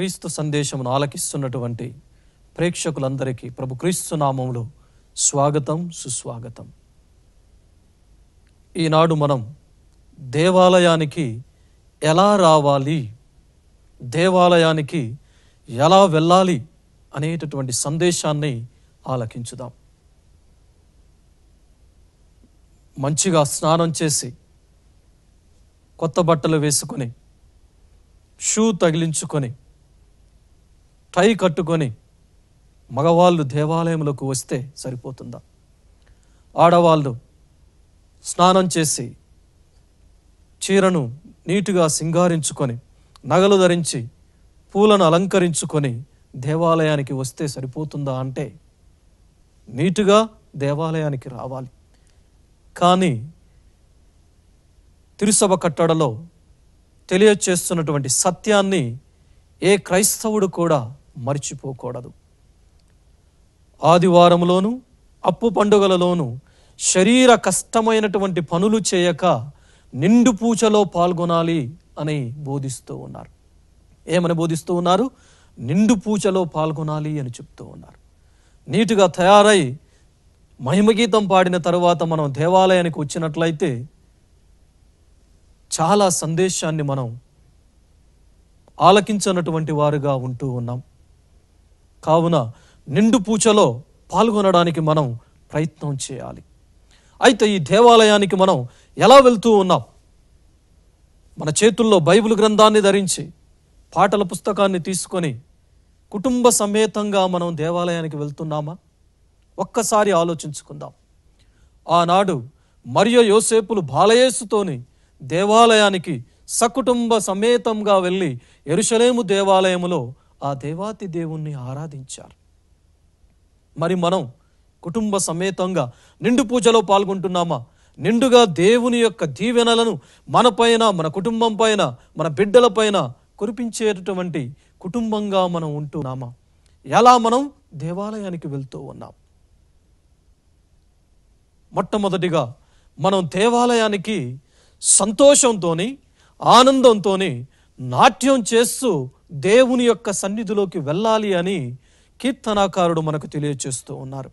క్రీస్తు సందేశమును ఆలకిస్తున్నటువంటి ప్రేక్షకులందరికీ ప్రభు క్రీస్తు నామములో స్వాగతం సుస్వాగతం ఈనాడు మనం దేవాలయానికి ఎలా రావాలి దేవాలయానికి ఎలా వెళ్ళాలి అనేటటువంటి సందేశాన్ని ఆలకించుదాం మంచిగా స్నానం చేసి కొత్త బట్టలు వేసుకొని షూ తగిలించుకొని టై కట్టుకొని మగవాళ్ళు దేవాలయములకు వస్తే సరిపోతుందా ఆడవాళ్ళు స్నానం చేసి చీరను నీటుగా సింగారించుకొని నగలు ధరించి పూలను అలంకరించుకొని దేవాలయానికి వస్తే సరిపోతుందా అంటే నీటుగా దేవాలయానికి రావాలి కానీ తిరుసభ కట్టడలో తెలియచేస్తున్నటువంటి సత్యాన్ని ఏ క్రైస్తవుడు కూడా మర్చిపోకూడదు ఆదివారములోను అప్పు పండుగలలోను శరీర కష్టమైనటువంటి పనులు చేయక నిండు పూజలో పాల్గొనాలి అని బోధిస్తూ ఉన్నారు ఏమని బోధిస్తూ ఉన్నారు నిండు పూజలో పాల్గొనాలి అని చెప్తూ ఉన్నారు నీటుగా తయారై మహిమగీతం పాడిన తరువాత మనం దేవాలయానికి వచ్చినట్లయితే చాలా సందేశాన్ని మనం ఆలకించనటువంటి వారుగా ఉంటూ ఉన్నాం కావున నిండు పూజలో పాల్గొనడానికి మనం ప్రయత్నం చేయాలి అయితే ఈ దేవాలయానికి మనం ఎలా వెళ్తూ ఉన్నాం మన చేతుల్లో బైబిల్ గ్రంథాన్ని ధరించి పాటల పుస్తకాన్ని తీసుకొని కుటుంబ సమేతంగా మనం దేవాలయానికి వెళ్తున్నామా ఒక్కసారి ఆలోచించుకుందాం ఆనాడు మరియు యోసేపులు బాలయేసుతోని దేవాలయానికి సకుటుంబ సమేతంగా వెళ్ళి ఎరుషలేము దేవాలయములో ఆ దేవాతి దేవుణ్ణి ఆరాధించారు మరి మనం కుటుంబ సమేతంగా నిండు పూజలో పాల్గొంటున్నామా నిండుగా దేవుని యొక్క దీవెనలను మనపైన మన కుటుంబం పైన మన బిడ్డల పైన కురిపించేటటువంటి కుటుంబంగా మనం ఉంటున్నామా ఎలా మనం దేవాలయానికి వెళ్తూ ఉన్నాం మొట్టమొదటిగా మనం దేవాలయానికి సంతోషంతోని ఆనందంతోని నాట్యం చేస్తూ దేవుని యొక్క సన్నిధిలోకి వెళ్ళాలి అని కీర్తనాకారుడు మనకు తెలియచేస్తూ ఉన్నారు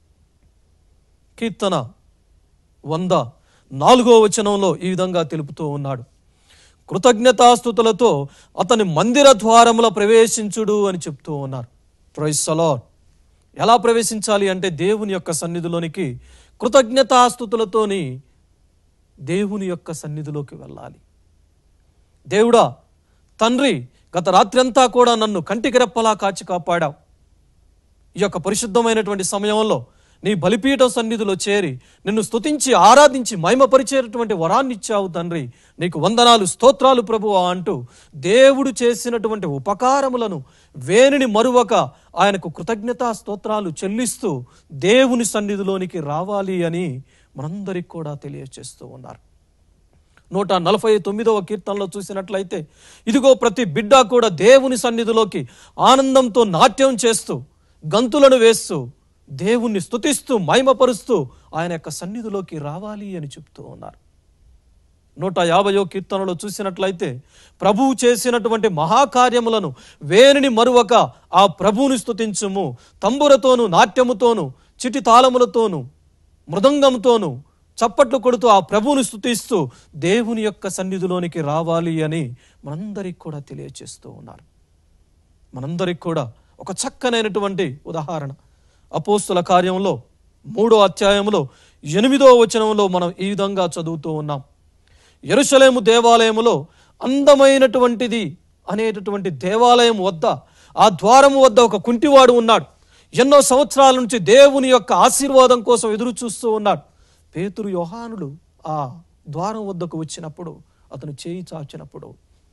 కీర్తన వంద నాలుగో వచనంలో ఈ విధంగా తెలుపుతూ ఉన్నాడు కృతజ్ఞతాస్థుతులతో అతని మందిర ద్వారముల ప్రవేశించుడు అని చెప్తూ ఉన్నారు ప్రైస్ సలాడ్ ఎలా ప్రవేశించాలి అంటే దేవుని యొక్క సన్నిధిలోనికి కృతజ్ఞతాస్థుతులతోని దేవుని యొక్క సన్నిధిలోకి వెళ్ళాలి దేవుడా తండ్రి గత రాత్రంతా కూడా నన్ను కంటికి రెప్పలా కాచి కాపాడావు ఈ యొక్క పరిశుద్ధమైనటువంటి సమయంలో నీ బలిపీఠం సన్నిధిలో చేరి నిన్ను స్తుతించి ఆరాధించి మహిమపరిచేటటువంటి వరాన్ని ఇచ్చావు తండ్రి నీకు వందనాలు స్తోత్రాలు ప్రభువా అంటూ దేవుడు చేసినటువంటి ఉపకారములను వేణిని మరువక ఆయనకు కృతజ్ఞతా స్తోత్రాలు చెల్లిస్తూ దేవుని సన్నిధిలోనికి రావాలి అని మనందరికి కూడా తెలియచేస్తూ ఉన్నారు నూట నలభై తొమ్మిదవ కీర్తనలో చూసినట్లయితే ఇదిగో ప్రతి బిడ్డ కూడా దేవుని సన్నిధిలోకి ఆనందంతో నాట్యం చేస్తూ గంతులను వేస్తూ దేవుణ్ణి స్తుతిస్తూ మహిమపరుస్తూ ఆయన యొక్క సన్నిధిలోకి రావాలి అని చెప్తూ ఉన్నారు నూట యాభయో కీర్తనలో చూసినట్లయితే ప్రభువు చేసినటువంటి మహాకార్యములను వేనిని మరువక ఆ ప్రభువుని స్తుతించుము తంబురతోను నాట్యముతోను చిటి తాళములతోను మృదంగంతోను చప్పట్లు కొడుతూ ఆ ప్రభువుని స్తుతిస్తూ దేవుని యొక్క సన్నిధిలోనికి రావాలి అని మనందరికి కూడా తెలియచేస్తూ ఉన్నారు మనందరికి కూడా ఒక చక్కనైనటువంటి ఉదాహరణ అపోస్తుల కార్యంలో మూడో అధ్యాయంలో ఎనిమిదో వచనంలో మనం ఈ విధంగా చదువుతూ ఉన్నాం ఎరుషలేము దేవాలయములో అందమైనటువంటిది అనేటటువంటి దేవాలయం వద్ద ఆ ద్వారము వద్ద ఒక కుంటివాడు ఉన్నాడు ఎన్నో సంవత్సరాల నుంచి దేవుని యొక్క ఆశీర్వాదం కోసం ఎదురు చూస్తూ ఉన్నాడు పేతురు యోహానుడు ఆ ద్వారం వద్దకు వచ్చినప్పుడు అతను చేయి చాచినప్పుడు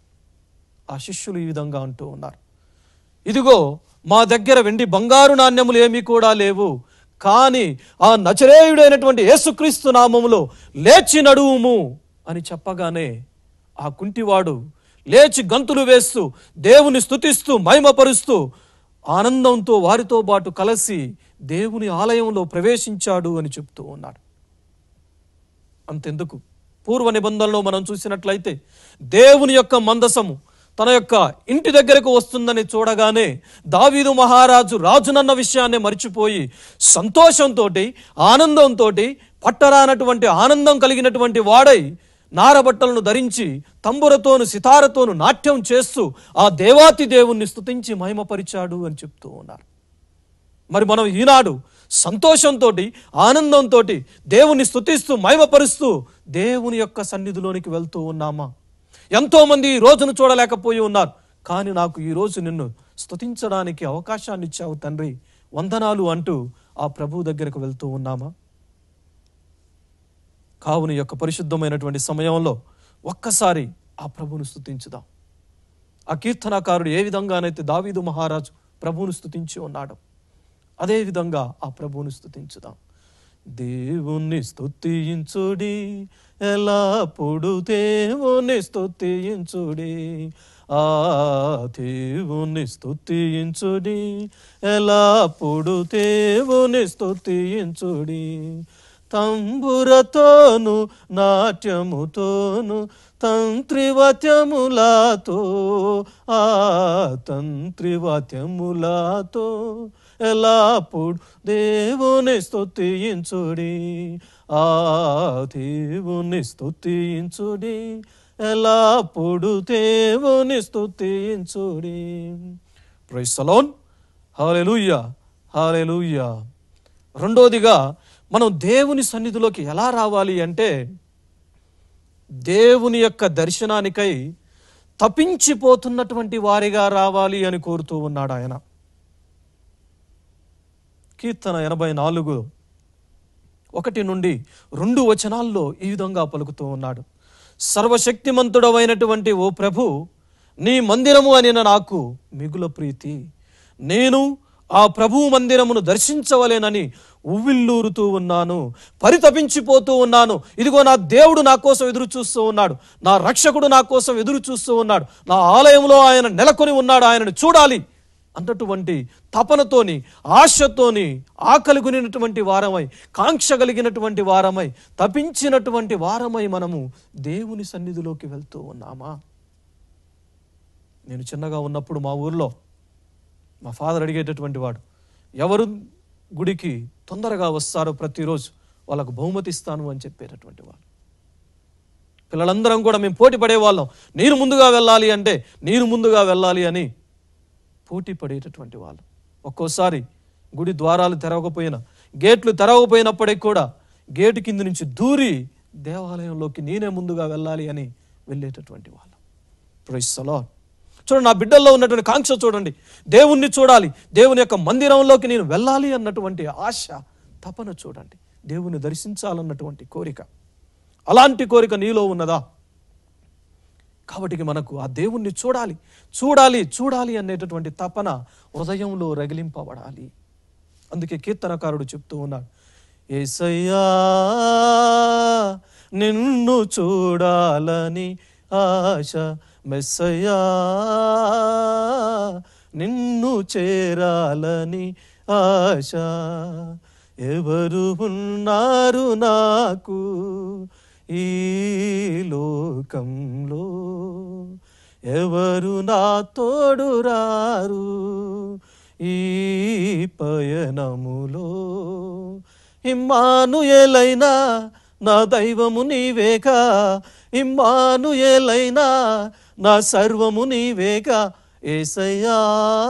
ఆ శిష్యులు ఈ విధంగా అంటూ ఉన్నారు ఇదిగో మా దగ్గర వెండి బంగారు నాణ్యములు ఏమీ కూడా లేవు కానీ ఆ నచరేయుడైనటువంటి యేసుక్రీస్తు నామములో లేచి నడువుము అని చెప్పగానే ఆ కుంటివాడు లేచి గంతులు వేస్తూ దేవుని స్తుతిస్తూ మహిమపరుస్తూ ఆనందంతో వారితో పాటు కలిసి దేవుని ఆలయంలో ప్రవేశించాడు అని చెప్తూ ఉన్నాడు అంతెందుకు పూర్వ నిబంధనలో మనం చూసినట్లయితే దేవుని యొక్క మందసము తన యొక్క ఇంటి దగ్గరకు వస్తుందని చూడగానే దావీదు మహారాజు రాజునన్న విషయాన్ని మర్చిపోయి సంతోషంతో ఆనందంతో పట్టరానటువంటి ఆనందం కలిగినటువంటి వాడై నారబట్టలను ధరించి తంబురతోను సితారతోను నాట్యం చేస్తూ ఆ దేవాతి దేవుణ్ణి స్తుతించి మహిమపరిచాడు అని చెప్తూ ఉన్నారు మరి మనం ఈనాడు సంతోషంతో ఆనందంతో దేవుని స్తుతిస్తూ మహిమపరుస్తూ దేవుని యొక్క సన్నిధిలోనికి వెళ్తూ ఉన్నామా ఎంతోమంది ఈ రోజును చూడలేకపోయి ఉన్నారు కానీ నాకు ఈ రోజు నిన్ను స్తుతించడానికి అవకాశాన్ని ఇచ్చావు తండ్రి వందనాలు అంటూ ఆ ప్రభు దగ్గరకు వెళ్తూ ఉన్నామా కావుని యొక్క పరిశుద్ధమైనటువంటి సమయంలో ఒక్కసారి ఆ ప్రభువును స్తుతించుదాం ఆ కీర్తనాకారుడు ఏ విధంగానైతే దావీదు మహారాజు ప్రభువును స్తుతించి ఉన్నాడు అదే విధంగా ఆ ప్రభువును స్తుతించుదాం దేవుణ్ణి స్తుతించుడి ఎలాప్పుడు దేవుని స్తుతించుడి ఆ దేవుని స్తుతించుడి ఎలాప్పుడు దేవుని స్తుతించుడి తంబురతోను నాట్యముతోను తంత్రివత్యములతో ఆ తంత్రివత్యములతో ఎలాప్పుడు దేవుని స్తుతించుడి ఆ దేవుని స్తుతించుడి ఎలాప్పుడు దేవుని స్తుతించుడి ప్రైస్ సలోన్ హాలెలూయా హాలెలూయా రెండోదిగా మనం దేవుని సన్నిధిలోకి ఎలా రావాలి అంటే దేవుని యొక్క దర్శనానికై తప్పించిపోతున్నటువంటి వారిగా రావాలి అని కోరుతూ ఉన్నాడు ఆయన కీర్తన ఎనభై నాలుగు ఒకటి నుండి రెండు వచనాల్లో ఈ విధంగా పలుకుతూ ఉన్నాడు సర్వశక్తిమంతుడవైనటువంటి ఓ ప్రభు నీ మందిరము అనిన నాకు మిగుల ప్రీతి నేను ఆ ప్రభు మందిరమును దర్శించవలేనని ఉవ్విల్లూరుతూ ఉన్నాను పరితపించిపోతూ ఉన్నాను ఇదిగో నా దేవుడు నా కోసం ఎదురు చూస్తూ ఉన్నాడు నా రక్షకుడు నా కోసం ఎదురు చూస్తూ ఉన్నాడు నా ఆలయంలో ఆయన నెలకొని ఉన్నాడు ఆయనను చూడాలి అన్నటువంటి తపనతోని ఆశతోని ఆకలి కొనినటువంటి వారమై కాంక్ష కలిగినటువంటి వారమై తపించినటువంటి వారమై మనము దేవుని సన్నిధిలోకి వెళ్తూ ఉన్నామా నేను చిన్నగా ఉన్నప్పుడు మా ఊర్లో మా ఫాదర్ అడిగేటటువంటి వాడు ఎవరు గుడికి తొందరగా వస్తారో ప్రతిరోజు వాళ్ళకు బహుమతి ఇస్తాను అని చెప్పేటటువంటి వాడు పిల్లలందరం కూడా మేము పోటీ పడేవాళ్ళం నేను ముందుగా వెళ్ళాలి అంటే నేను ముందుగా వెళ్ళాలి అని పోటీ పడేటటువంటి వాళ్ళు ఒక్కోసారి గుడి ద్వారాలు తెరవకపోయినా గేట్లు తెరవకపోయినప్పటికీ కూడా గేటు కింద నుంచి దూరి దేవాలయంలోకి నేనే ముందుగా వెళ్ళాలి అని వెళ్ళేటటువంటి వాళ్ళు ప్రైస్ సలాడ్ చూడండి నా బిడ్డల్లో ఉన్నటువంటి కాంక్ష చూడండి దేవుణ్ణి చూడాలి దేవుని యొక్క మందిరంలోకి నేను వెళ్ళాలి అన్నటువంటి ఆశ తపన చూడండి దేవుని దర్శించాలన్నటువంటి కోరిక అలాంటి కోరిక నీలో ఉన్నదా కాబట్టి మనకు ఆ దేవుణ్ణి చూడాలి చూడాలి చూడాలి అనేటటువంటి తపన హృదయంలో రగిలింపబడాలి అందుకే కీర్తనకారుడు చెప్తూ ఉన్నాడు ఏసయ్యా నిన్ను చూడాలని ఆశ మెస్సయ్యా నిన్ను చేరాలని ఆశ ఎవరు ఉన్నారు నాకు ఈ లోకంలో ఎవరు నా తోడు రారు ఈ పయనములో ఇమ్మానుయేలైనా నా దైవము నీవేగా ఇమ్మానుయేలైనా నా సర్వము నీవేగా ఏసయ్యా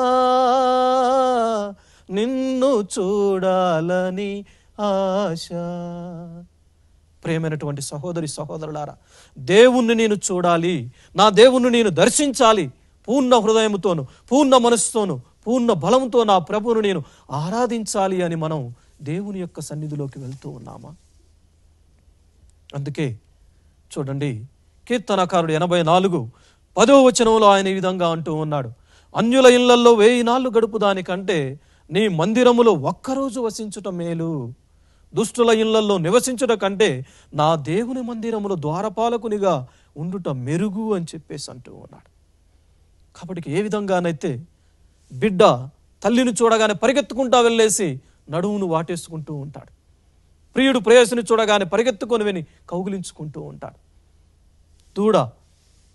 నిన్ను చూడాలని ఆశ ప్రియమైనటువంటి సహోదరి సహోదరులారా దేవుణ్ణి నేను చూడాలి నా దేవుణ్ణి నేను దర్శించాలి పూర్ణ హృదయముతోను పూర్ణ మనస్సుతోను పూర్ణ బలంతో నా ప్రభువును నేను ఆరాధించాలి అని మనం దేవుని యొక్క సన్నిధిలోకి వెళ్తూ ఉన్నామా అందుకే చూడండి కీర్తనకారుడు ఎనభై నాలుగు పదవ వచనంలో ఆయన ఈ విధంగా అంటూ ఉన్నాడు అన్యుల ఇళ్లలో వేయి నాళ్ళు గడుపు దానికంటే నీ మందిరములో ఒక్కరోజు వసించుట మేలు దుష్టుల ఇళ్లలో నివసించుట కంటే నా దేవుని మందిరములో ద్వారపాలకునిగా ఉండుట మెరుగు అని చెప్పేసి అంటూ ఉన్నాడు కాబట్టి ఏ విధంగానైతే బిడ్డ తల్లిని చూడగానే పరిగెత్తుకుంటా వెళ్ళేసి నడువును వాటేసుకుంటూ ఉంటాడు ప్రియుడు ప్రేయసిని చూడగానే పరిగెత్తుకొని విని కౌగిలించుకుంటూ ఉంటాడు దూడ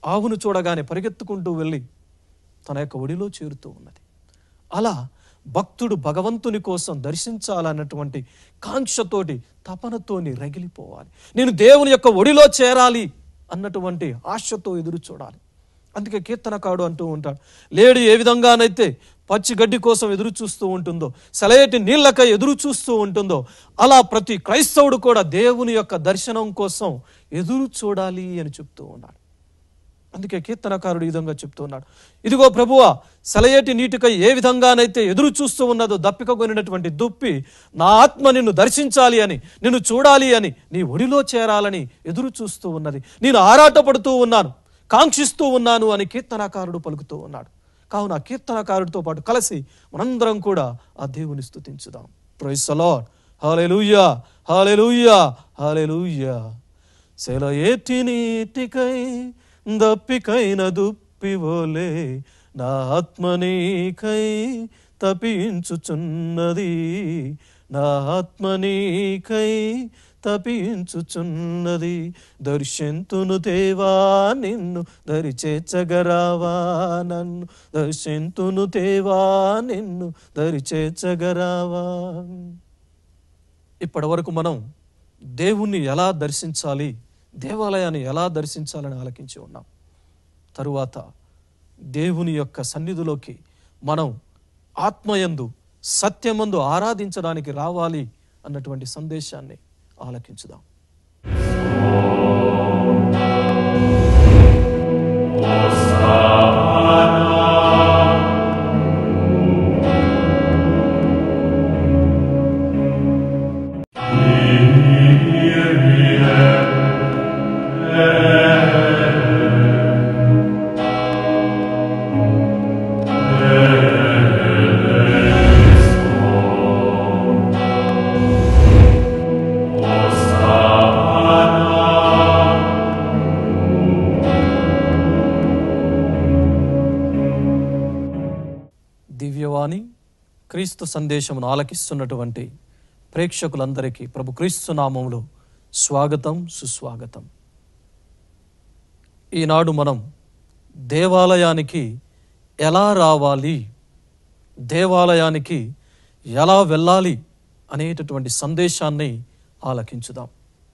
ఆవును చూడగానే పరిగెత్తుకుంటూ వెళ్ళి తన యొక్క ఒడిలో చేరుతూ ఉన్నది అలా భక్తుడు భగవంతుని కోసం దర్శించాలన్నటువంటి కాంక్షతోటి తపనతోని రగిలిపోవాలి నేను దేవుని యొక్క ఒడిలో చేరాలి అన్నటువంటి ఆశతో ఎదురు చూడాలి అందుకే కీర్తనకాడు అంటూ ఉంటాడు లేడి ఏ విధంగానైతే పచ్చి గడ్డి కోసం ఎదురు చూస్తూ ఉంటుందో సెలయేటి నీళ్ళకై ఎదురు చూస్తూ ఉంటుందో అలా ప్రతి క్రైస్తవుడు కూడా దేవుని యొక్క దర్శనం కోసం ఎదురు చూడాలి అని చెప్తూ ఉన్నాడు అందుకే కీర్తనకారుడు ఈ విధంగా చెప్తున్నాడు ఇదిగో ప్రభువా సెలయేటి నీటికై ఏ విధంగానైతే ఎదురు చూస్తూ ఉన్నదో దప్పిక కొనినటువంటి దుప్పి నా ఆత్మ నిన్ను దర్శించాలి అని నిన్ను చూడాలి అని నీ ఒడిలో చేరాలని ఎదురు చూస్తూ ఉన్నది నేను ఆరాటపడుతూ ఉన్నాను కాంక్షిస్తూ ఉన్నాను అని కీర్తనకారుడు పలుకుతూ ఉన్నాడు కావున ఆ కీర్తనకారుడితో పాటు కలిసి మనందరం కూడా ఆ దేవుని స్తుతించుదాం praise lord hallelujah hallelujah hallelujah సెలయేటి నీటికై దప్పికైన దుప్పివోలే నా ఆత్మ నీకై తపించుచున్నది నా ఆత్మ నీకై తపించుచున్నది దర్శంతును తేవా నిన్ను దరిచేర్చగరావా నన్ను దర్శంతును తేవా నిన్ను దరిచేర్చగరావా ఇప్పటి వరకు మనం దేవుణ్ణి ఎలా దర్శించాలి దేవాలయాన్ని ఎలా దర్శించాలని ఆలకించి ఉన్నాం తరువాత దేవుని యొక్క సన్నిధిలోకి మనం ఆత్మయందు సత్యమందు ఆరాధించడానికి రావాలి అన్నటువంటి సందేశాన్ని ఆలకించుదాం దివ్యవాణి క్రీస్తు సందేశమును ఆలకిస్తున్నటువంటి ప్రేక్షకులందరికీ ప్రభు క్రీస్తు నామములో స్వాగతం సుస్వాగతం ఈనాడు మనం దేవాలయానికి ఎలా రావాలి దేవాలయానికి ఎలా వెళ్ళాలి అనేటటువంటి సందేశాన్ని ఆలకించుదాం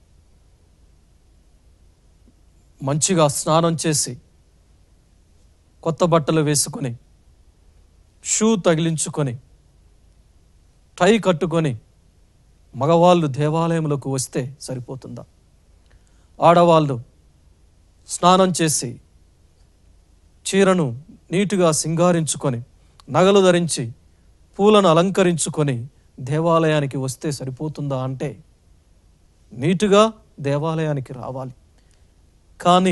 మంచిగా స్నానం చేసి కొత్త బట్టలు వేసుకొని షూ తగిలించుకొని టై కట్టుకొని మగవాళ్ళు దేవాలయములకు వస్తే సరిపోతుందా ఆడవాళ్ళు స్నానం చేసి చీరను నీటుగా సింగారించుకొని నగలు ధరించి పూలను అలంకరించుకొని దేవాలయానికి వస్తే సరిపోతుందా అంటే నీటుగా దేవాలయానికి రావాలి కానీ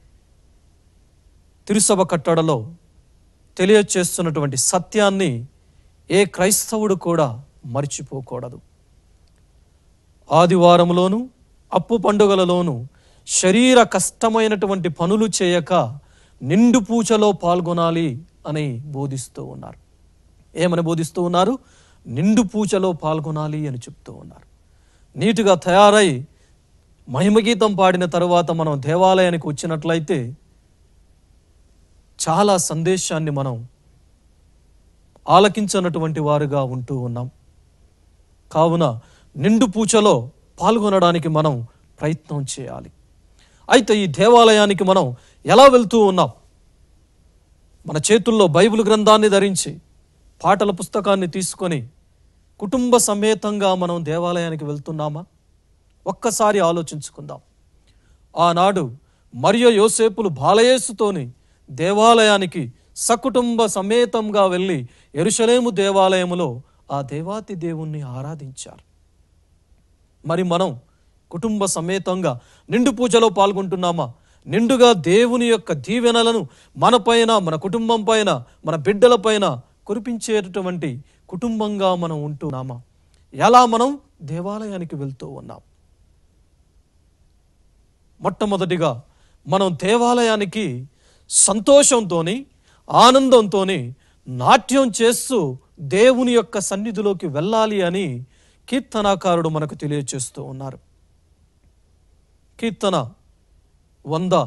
తిరుసభ కట్టడలో తెలియచేస్తున్నటువంటి సత్యాన్ని ఏ క్రైస్తవుడు కూడా మర్చిపోకూడదు ఆదివారంలోను అప్పు పండుగలలోను శరీర కష్టమైనటువంటి పనులు చేయక నిండు పూజలో పాల్గొనాలి అని బోధిస్తూ ఉన్నారు ఏమని బోధిస్తూ ఉన్నారు నిండు పూజలో పాల్గొనాలి అని చెప్తూ ఉన్నారు నీటుగా తయారై మహిమగీతం పాడిన తరువాత మనం దేవాలయానికి వచ్చినట్లయితే చాలా సందేశాన్ని మనం ఆలకించనటువంటి వారుగా ఉంటూ ఉన్నాం కావున నిండు పూజలో పాల్గొనడానికి మనం ప్రయత్నం చేయాలి అయితే ఈ దేవాలయానికి మనం ఎలా వెళ్తూ ఉన్నాం మన చేతుల్లో బైబిల్ గ్రంథాన్ని ధరించి పాటల పుస్తకాన్ని తీసుకొని కుటుంబ సమేతంగా మనం దేవాలయానికి వెళ్తున్నామా ఒక్కసారి ఆలోచించుకుందాం ఆనాడు మరియు యోసేపులు బాలయేసుతోని దేవాలయానికి సకుటుంబ సమేతంగా వెళ్ళి ఎరుషలేము దేవాలయములో ఆ దేవాతి దేవుణ్ణి ఆరాధించారు మరి మనం కుటుంబ సమేతంగా నిండు పూజలో పాల్గొంటున్నామా నిండుగా దేవుని యొక్క దీవెనలను మనపైన మన కుటుంబం పైన మన బిడ్డల పైన కురిపించేటటువంటి కుటుంబంగా మనం ఉంటున్నామా ఎలా మనం దేవాలయానికి వెళ్తూ ఉన్నాం మొట్టమొదటిగా మనం దేవాలయానికి సంతోషంతోని ఆనందంతోని నాట్యం చేస్తూ దేవుని యొక్క సన్నిధిలోకి వెళ్ళాలి అని కీర్తనాకారుడు మనకు తెలియచేస్తూ ఉన్నారు కీర్తన వంద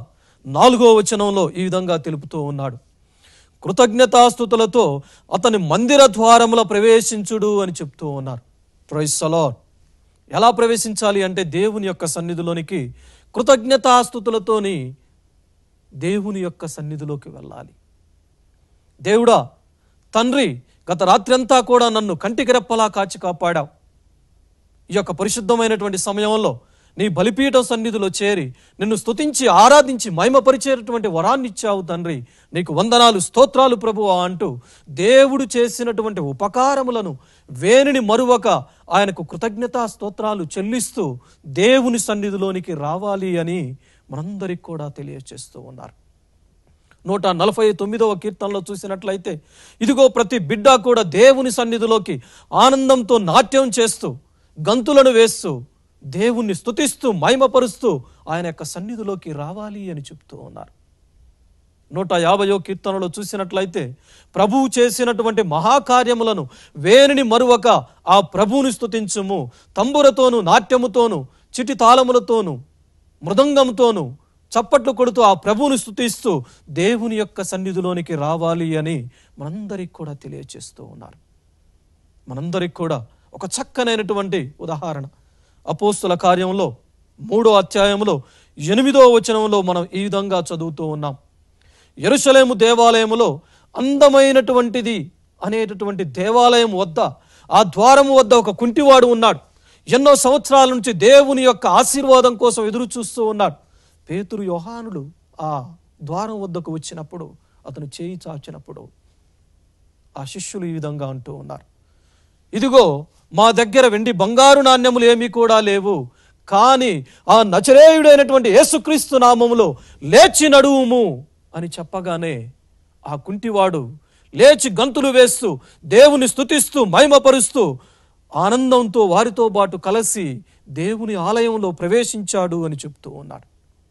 నాలుగో వచనంలో ఈ విధంగా తెలుపుతూ ఉన్నాడు కృతజ్ఞతాస్థుతులతో అతని మందిర ద్వారముల ప్రవేశించుడు అని చెప్తూ ఉన్నారు ప్రైసలార్ ఎలా ప్రవేశించాలి అంటే దేవుని యొక్క సన్నిధిలోనికి కృతజ్ఞతాస్థుతులతోని దేవుని యొక్క సన్నిధిలోకి వెళ్ళాలి దేవుడా తండ్రి గత రాత్రంతా కూడా నన్ను కంటికి రెప్పలా కాచి కాపాడావు ఈ యొక్క పరిశుద్ధమైనటువంటి సమయంలో నీ బలిపీఠం సన్నిధిలో చేరి నిన్ను స్తుతించి ఆరాధించి మహిమపరిచేటటువంటి వరాన్ని ఇచ్చావు తండ్రి నీకు వందనాలు స్తోత్రాలు ప్రభువా అంటూ దేవుడు చేసినటువంటి ఉపకారములను వేణిని మరువక ఆయనకు కృతజ్ఞతా స్తోత్రాలు చెల్లిస్తూ దేవుని సన్నిధిలోనికి రావాలి అని మనందరికి కూడా తెలియచేస్తూ ఉన్నారు నూట నలభై తొమ్మిదవ కీర్తనలో చూసినట్లయితే ఇదిగో ప్రతి బిడ్డ కూడా దేవుని సన్నిధిలోకి ఆనందంతో నాట్యం చేస్తూ గంతులను వేస్తూ దేవుణ్ణి స్తుతిస్తూ మహిమపరుస్తూ ఆయన యొక్క సన్నిధిలోకి రావాలి అని చెప్తూ ఉన్నారు నూట యాభయో కీర్తనలో చూసినట్లయితే ప్రభువు చేసినటువంటి మహాకార్యములను వేణిని మరువక ఆ ప్రభువుని స్తుతించుము తంబురతోను నాట్యముతోను చిటి తాళములతోను మృదంగంతోను చప్పట్లు కొడుతూ ఆ ప్రభువుని స్తుతిస్తూ దేవుని యొక్క సన్నిధిలోనికి రావాలి అని మనందరికి కూడా తెలియచేస్తూ ఉన్నారు మనందరికి కూడా ఒక చక్కనైనటువంటి ఉదాహరణ అపోస్తుల కార్యంలో మూడో అధ్యాయంలో ఎనిమిదో వచనంలో మనం ఈ విధంగా చదువుతూ ఉన్నాం ఎరుషలేము దేవాలయములో అందమైనటువంటిది అనేటటువంటి దేవాలయం వద్ద ఆ ద్వారము వద్ద ఒక కుంటివాడు ఉన్నాడు ఎన్నో సంవత్సరాల నుంచి దేవుని యొక్క ఆశీర్వాదం కోసం ఎదురు చూస్తూ ఉన్నాడు పేతురు యోహానుడు ఆ ద్వారం వద్దకు వచ్చినప్పుడు అతను చేయి చాచినప్పుడు ఆ శిష్యులు ఈ విధంగా అంటూ ఉన్నారు ఇదిగో మా దగ్గర వెండి బంగారు నాణ్యములు ఏమీ కూడా లేవు కానీ ఆ నచరేయుడైనటువంటి యేసుక్రీస్తు నామములో లేచి నడువుము అని చెప్పగానే ఆ కుంటివాడు లేచి గంతులు వేస్తూ దేవుని స్తుతిస్తూ మహిమపరుస్తూ ఆనందంతో వారితో పాటు కలిసి దేవుని ఆలయంలో ప్రవేశించాడు అని చెప్తూ ఉన్నాడు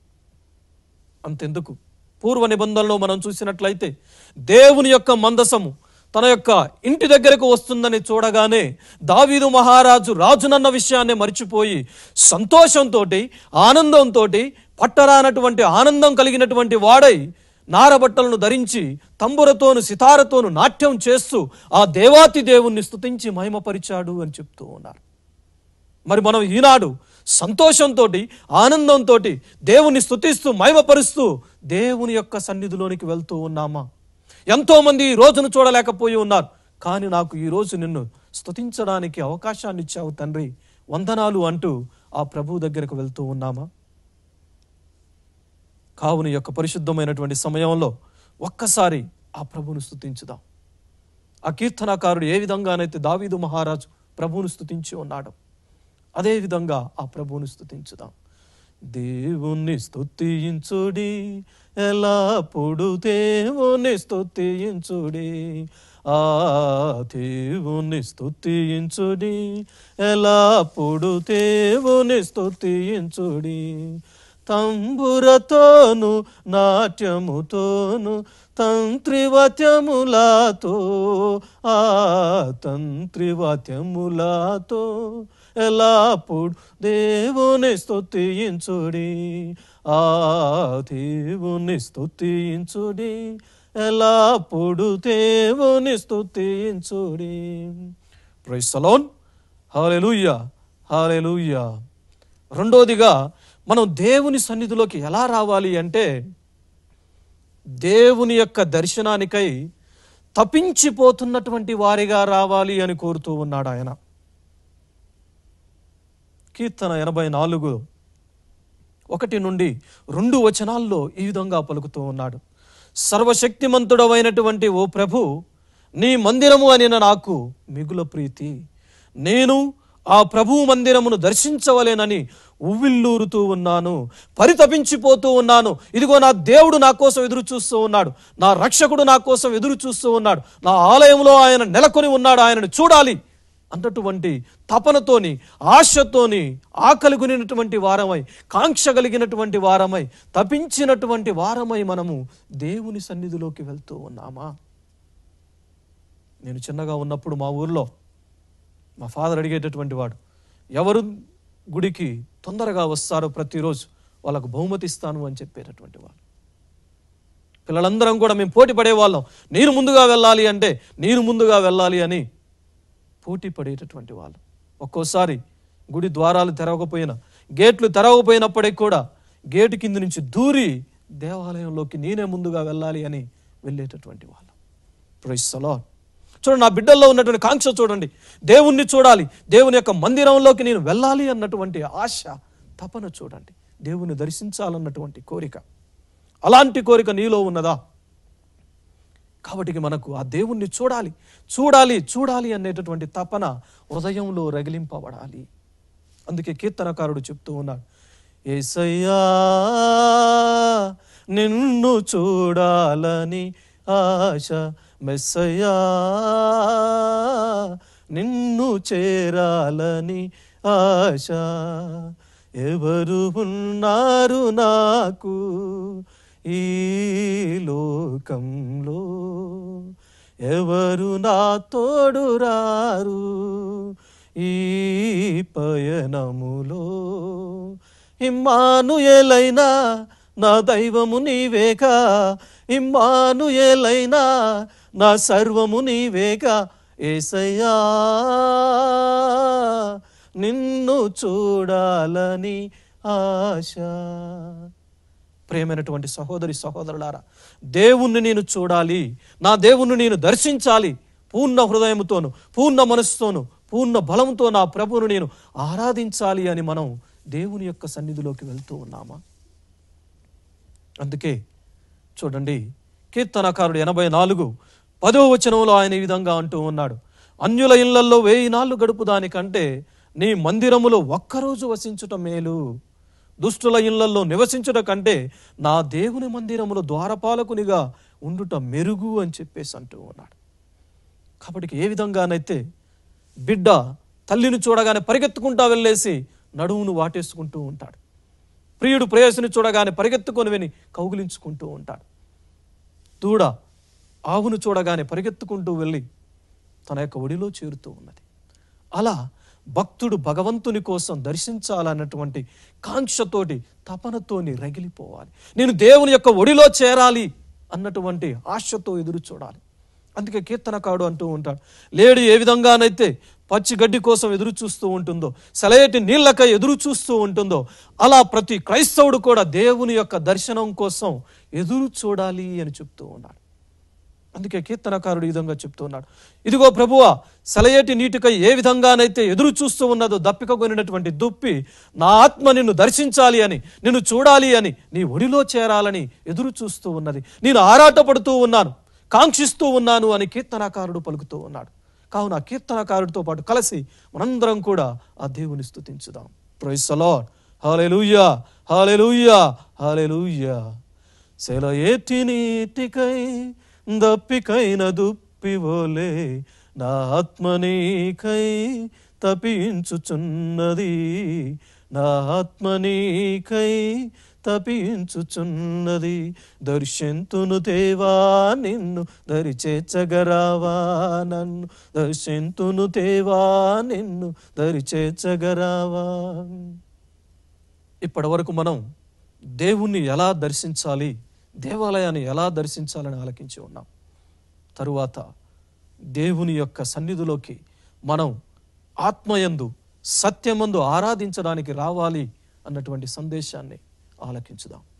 అంతెందుకు పూర్వ నిబంధనలో మనం చూసినట్లయితే దేవుని యొక్క మందసము తన యొక్క ఇంటి దగ్గరకు వస్తుందని చూడగానే దావీదు మహారాజు రాజునన్న విషయాన్ని మర్చిపోయి సంతోషంతో ఆనందంతో పట్టరానటువంటి ఆనందం కలిగినటువంటి వాడై నారబట్టలను ధరించి తంబురతోను సితారతోను నాట్యం చేస్తూ ఆ దేవాతి దేవుణ్ణి స్తుతించి మహిమపరిచాడు అని చెప్తూ ఉన్నారు మరి మనం ఈనాడు సంతోషంతో ఆనందంతో దేవుని స్తుతిస్తూ మహిమపరుస్తూ దేవుని యొక్క సన్నిధిలోనికి వెళ్తూ ఉన్నామా ఎంతో మంది ఈ రోజును చూడలేకపోయి ఉన్నారు కానీ నాకు ఈ రోజు నిన్ను స్తుతించడానికి అవకాశాన్ని ఇచ్చావు తండ్రి వందనాలు అంటూ ఆ ప్రభు దగ్గరకు వెళ్తూ ఉన్నామా కావుని యొక్క పరిశుద్ధమైనటువంటి సమయంలో ఒక్కసారి ఆ ప్రభువును స్తుతించుదాం ఆ కీర్తనాకారుడు ఏ విధంగానైతే దావీదు మహారాజు ప్రభువును స్తుతించి ఉన్నాడు అదే విధంగా ఆ ప్రభువుని స్తుతించుదాం దేవుణ్ణి స్తుతించుడి ఎలాప్పుడు దేవుని స్తుతించుడి ఆ దేవుని స్తుతించుడి ఎలాప్పుడు దేవుని స్తుతించుడి తంబురతోను నాట్యముతోను తంత్రివత్యములాతో ఆ తంత్రివత్యములాతో ఎలాప్పుడు దేవుని స్తుతించుడి ఆ దేవుని స్తుతించుడి ఎలాప్పుడు దేవుని స్తుతించుడి ప్రైస్ సలోన్ హాలెలూయా హాలెలూయా రెండోదిగా మనం దేవుని సన్నిధిలోకి ఎలా రావాలి అంటే దేవుని యొక్క దర్శనానికై తప్పించిపోతున్నటువంటి వారిగా రావాలి అని కోరుతూ ఉన్నాడు ఆయన కీర్తన ఎనభై నాలుగు ఒకటి నుండి రెండు వచనాల్లో ఈ విధంగా పలుకుతూ ఉన్నాడు సర్వశక్తిమంతుడవైనటువంటి ఓ ప్రభు నీ మందిరము అనిన నాకు మిగుల ప్రీతి నేను ఆ ప్రభువు మందిరమును దర్శించవలేనని ఉవ్విల్లూరుతూ ఉన్నాను పరితపించిపోతూ ఉన్నాను ఇదిగో నా దేవుడు నా కోసం ఎదురు చూస్తూ ఉన్నాడు నా రక్షకుడు నా కోసం ఎదురు చూస్తూ ఉన్నాడు నా ఆలయంలో ఆయన నెలకొని ఉన్నాడు ఆయనను చూడాలి అన్నటువంటి తపనతోని ఆశతోని ఆకలి కొనినటువంటి వారమై కాంక్ష కలిగినటువంటి వారమై తపించినటువంటి వారమై మనము దేవుని సన్నిధిలోకి వెళ్తూ ఉన్నామా నేను చిన్నగా ఉన్నప్పుడు మా ఊర్లో మా ఫాదర్ అడిగేటటువంటి వాడు ఎవరు గుడికి తొందరగా వస్తారో ప్రతిరోజు వాళ్ళకు బహుమతి ఇస్తాను అని చెప్పేటటువంటి వాడు పిల్లలందరం కూడా మేము పోటీ పడేవాళ్ళం నేను ముందుగా వెళ్ళాలి అంటే నేను ముందుగా వెళ్ళాలి అని పోటీ పడేటటువంటి వాళ్ళు ఒక్కోసారి గుడి ద్వారాలు తెరవకపోయినా గేట్లు తెరవకపోయినప్పటికీ కూడా గేటు కింద నుంచి దూరి దేవాలయంలోకి నేనే ముందుగా వెళ్ళాలి అని వెళ్ళేటటువంటి వాళ్ళు ప్రైస్ లార్డ్ చూడండి నా బిడ్డల్లో ఉన్నటువంటి కాంక్ష చూడండి దేవుణ్ణి చూడాలి దేవుని యొక్క మందిరంలోకి నేను వెళ్ళాలి అన్నటువంటి ఆశ తపన చూడండి దేవుని దర్శించాలన్నటువంటి కోరిక అలాంటి కోరిక నీలో ఉన్నదా కాబట్టి మనకు ఆ దేవుణ్ణి చూడాలి చూడాలి చూడాలి అనేటటువంటి తపన హృదయంలో రగిలింపబడాలి అందుకే కీర్తనకారుడు చెప్తూ ఉన్నాడు ఏసయ్యా నిన్ను చూడాలని ఆశ మెస్సయ్యా నిన్ను చేరాలని ఆశ ఎవరు ఉన్నారు నాకు ఈ లోకంలో ఎవరు నా తోడు రారు ఈ పయనములో ఇమ్మానుయేలైనా నా దైవము నీవేగా ఇమ్మానుయేలైనా నా సర్వము నీవేగా ఏసయ్యా నిన్ను చూడాలని ఆశ ప్రేమైనటువంటి సహోదరి సహోదరులారా దేవుణ్ణి నేను చూడాలి నా దేవుణ్ణి నేను దర్శించాలి పూర్ణ హృదయంతోను పూర్ణ మనస్సుతోను పూర్ణ బలంతో నా ప్రభువును నేను ఆరాధించాలి అని మనం దేవుని యొక్క సన్నిధిలోకి వెళ్తూ ఉన్నామా అందుకే చూడండి కీర్తనకారుడు ఎనభై నాలుగు పదవ వచనంలో ఆయన ఈ విధంగా అంటూ ఉన్నాడు అన్యుల ఇళ్లల్లో వెయ్యి నాళ్ళు గడుపు దానికంటే నీ మందిరములో ఒక్కరోజు వసించుట మేలు దుష్టుల ఇళ్లల్లో నివసించుట కంటే నా దేవుని మందిరములో ద్వారపాలకునిగా ఉండుట మెరుగు అని చెప్పేసి అంటూ ఉన్నాడు కాబట్టి ఏ విధంగానైతే బిడ్డ తల్లిని చూడగానే పరిగెత్తుకుంటా వెళ్ళేసి నడుమును వాటేసుకుంటూ ఉంటాడు ప్రియుడు ప్రేయసుని చూడగానే పరిగెత్తుకొని విని కౌగిలించుకుంటూ ఉంటాడు దూడ ఆవును చూడగానే పరిగెత్తుకుంటూ వెళ్ళి తన యొక్క ఒడిలో చేరుతూ ఉన్నది అలా భక్తుడు భగవంతుని కోసం దర్శించాలన్నటువంటి కాంక్షతోటి తపనతోని రగిలిపోవాలి నేను దేవుని యొక్క ఒడిలో చేరాలి అన్నటువంటి ఆశతో ఎదురు చూడాలి అందుకే కీర్తనకాడు అంటూ ఉంటాడు లేడి ఏ విధంగానైతే పచ్చి గడ్డి కోసం ఎదురు చూస్తూ ఉంటుందో సెలయేటి నీళ్ళకై ఎదురు చూస్తూ ఉంటుందో అలా ప్రతి క్రైస్తవుడు కూడా దేవుని యొక్క దర్శనం కోసం ఎదురు చూడాలి అని చెప్తూ ఉన్నాడు అందుకే కీర్తనకారుడు ఈ విధంగా చెప్తున్నాడు ఇదిగో ప్రభువా సెలయేటి నీటికై ఏ విధంగానైతే ఎదురు చూస్తూ ఉన్నదో దప్పిక కొనినటువంటి దుప్పి నా ఆత్మ నిన్ను దర్శించాలి అని నిన్ను చూడాలి అని నీ ఒడిలో చేరాలని ఎదురు చూస్తూ ఉన్నది నేను ఆరాటపడుతూ ఉన్నాను కాంక్షిస్తూ ఉన్నాను అని కీర్తనకారుడు పలుకుతూ ఉన్నాడు కావున ఆ కీర్తనకారుడితో పాటు కలిసి మనందరం కూడా ఆ దేవుని స్తుతించుదాం praise lord hallelujah hallelujah hallelujah సెలయేటి నీటికై దప్పికైన దుప్పివోలే నా ఆత్మ నీకై తపించుచున్నది నా ఆత్మ నీకై తపించుచున్నది దర్శంతును దేవా నిన్ను దరిచేర్చగరావా నన్ను దర్శంతును దేవా నిన్ను దరిచేర్చగరావా ఇప్పటి వరకు మనం దేవుణ్ణి ఎలా దర్శించాలి దేవాలయాన్ని ఎలా దర్శించాలని ఆలకించి ఉన్నాం తరువాత దేవుని యొక్క సన్నిధిలోకి మనం ఆత్మయందు సత్యమందు ఆరాధించడానికి రావాలి అన్నటువంటి సందేశాన్ని ఆలకించుదాం